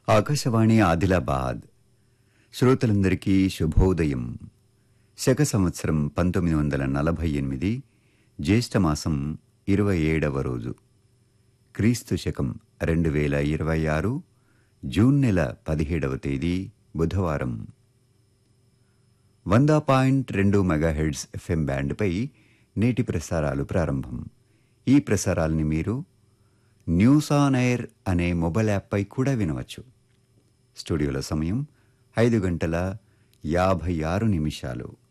ఆకాశవాణి ఆదిలాబాద్ శ్రోతలందరికీ శుభోదయం శక సంవత్సరం పంతొమ్మిది వందల నలభై ఎనిమిది జ్యేష్ఠమాసం ఇరవై ఏడవ రోజు క్రీస్తు శకం రెండు వేల ఇరవై ఆరు జూన్ నెల పదిహేడవ తేదీ బుధవారం వంద పాయింట్ రెండు మెగాహెడ్స్ ఎఫ్ఎం బ్యాండ్పై నేటి ప్రసారాలు ప్రారంభం ఈ ప్రసారాల్ని మీరు న్యూస్ ఆన్ ఎయిర్ అనే మొబైల్ యాప్పై కూడా వినవచ్చు స్టూడియోలో సమయం ఐదు గంటల యాభై ఆరు నిమిషాలు